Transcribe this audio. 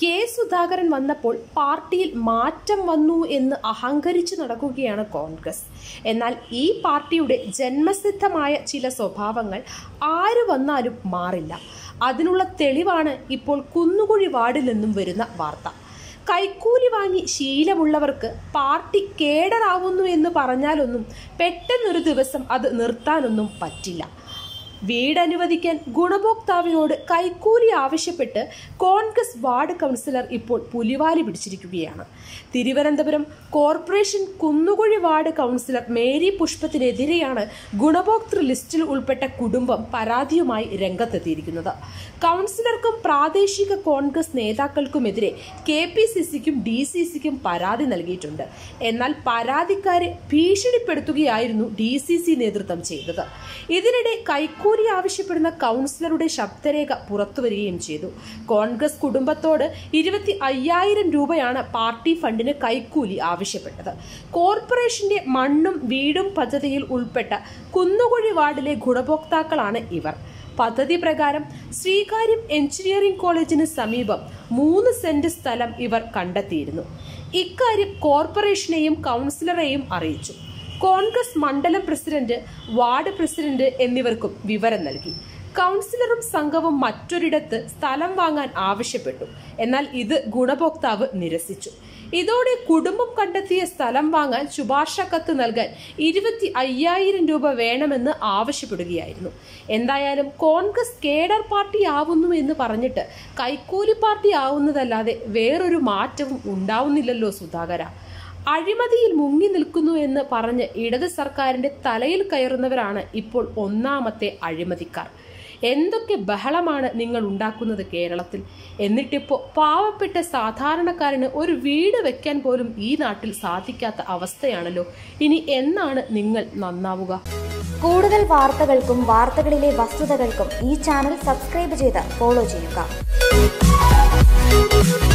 K Sudhakaran വന്നപ്പോൾ പാർട്ടിയിൽ മാറ്റം വന്നു എന്ന് അഹങ്കരിച്ചു നടക്കുകയാണ് കോൺഗ്രസ് എന്നാൽ ഈ പാർട്ടിയുടെ ജന്മസിദ്ധമായ ചില സ്വഭാവങ്ങൾ ആര് വന്നാലും മാറില്ല അതിനുള്ള തെളിവാണ് ഇപ്പോൾ കുന്നുകുഴി വാർഡിൽ നിന്നും വരുന്ന വാർത്ത കൈക്കൂലി വാങ്ങി ശീലമുള്ളവർക്ക് പാർട്ടി കേഡറാവുന്നു എന്ന് പറഞ്ഞാലൊന്നും പെട്ടെന്നൊരു ദിവസം അത് നിർത്താനൊന്നും പറ്റില്ല വീട് അനുവദിക്കാൻ ഗുണഭോക്താവിനോട് കൈക്കൂലി ആവശ്യപ്പെട്ട് കോൺഗ്രസ് വാർഡ് കൗൺസിലർ ഇപ്പോൾ പുലിവാലി പിടിച്ചിരിക്കുകയാണ് Thiruvananthapuram corporation Kunnukuzhi ward councillor Mary പുഷ്പത്തിനെതിരെയാണ് ഗുണഭോക്തൃ ലിസ്റ്റിൽ ഉൾപ്പെട്ട കുടുംബം പരാതിയുമായി രംഗത്തെത്തിയിരിക്കുന്നത് കൗൺസിലർക്കും പ്രാദേശിക കോൺഗ്രസ് നേതാക്കൾക്കുമെതിരെ കെ പി സി സിക്കും ഡി സി സിക്കും പരാതി നൽകിയിട്ടുണ്ട് എന്നാൽ പരാതിക്കാരെ ഭീഷണിപ്പെടുത്തുകയായിരുന്നു ഡി സി സി നേതൃത്വം ചെയ്തത് ഇതിനിടെ കൈക്കൂലി ആവശ്യപ്പെടുന്ന കൗൺസിലറുടെ ശബ്ദരേഖ പുറത്തുവരികയും ചെയ്തു കോൺഗ്രസ് കുടുംബത്തോട് ഇരുപത്തി അയ്യായിരം രൂപയാണ് പാർട്ടി ഫണ്ടിന് കൈക്കൂലി ആവശ്യപ്പെട്ടത് കോർപ്പറേഷന്റെ മണ്ണും വീടും പദ്ധതിയിൽ ഉൾപ്പെട്ട കുന്നുകുഴി വാർഡിലെ ഗുണഭോക്താക്കളാണ് ഇവർ പദ്ധതി പ്രകാരം ശ്രീകാര്യം എഞ്ചിനീയറിംഗ് കോളേജിന് സമീപം മൂന്ന് സെന്റ് സ്ഥലം ഇവർ കണ്ടെത്തിയിരുന്നു ഇക്കാര്യം കോർപ്പറേഷനെയും കൗൺസിലറെയും അറിയിച്ചു കോൺഗ്രസ് മണ്ഡലം പ്രസിഡന്റ് വാർഡ് പ്രസിഡന്റ് എന്നിവർക്കും വിവരം നൽകി കൗൺസിലറും സംഘവും മറ്റൊരിടത്ത് സ്ഥലം വാങ്ങാൻ ആവശ്യപ്പെട്ടു എന്നാൽ ഇത് ഗുണഭോക്താവ് നിരസിച്ചു ഇതോടെ കുടുംബം കണ്ടെത്തിയ സ്ഥലം വാങ്ങാൻ ശുപാർശ കത്ത് നൽകാൻ ഇരുപത്തി അയ്യായിരം രൂപ വേണമെന്ന് ആവശ്യപ്പെടുകയായിരുന്നു എന്തായാലും കോൺഗ്രസ് കേഡർ പാർട്ടി ആവുന്നു എന്ന് പറഞ്ഞിട്ട് കൈക്കൂലി പാർട്ടി ആവുന്നതല്ലാതെ വേറൊരു മാറ്റവും ഉണ്ടാവുന്നില്ലല്ലോ സുധാകര അഴിമതിയിൽ മുങ്ങി നിൽക്കുന്നു എന്ന് പറഞ്ഞ് ഇടത് സർക്കാരിന്റെ തലയിൽ കയറുന്നവരാണ് ഇപ്പോൾ ഒന്നാമത്തെ അഴിമതിക്കാർ എന്തൊക്കെ ബഹളമാണ് നിങ്ങൾ ഉണ്ടാക്കുന്നത് കേരളത്തിൽ എന്നിട്ടിപ്പോൾ പാവപ്പെട്ട സാധാരണക്കാരന് ഒരു വീട് വെക്കാൻ പോലും ഈ നാട്ടിൽ സാധിക്കാത്ത അവസ്ഥയാണല്ലോ ഇനി എന്നാണ് നിങ്ങൾ നന്നാവുക കൂടുതൽ വാർത്തകൾക്കും വാർത്തകളിലെ വസ്തുതകൾക്കും ഈ ചാനൽ സബ്സ്ക്രൈബ് ചെയ്ത് ഫോളോ ചെയ്യുക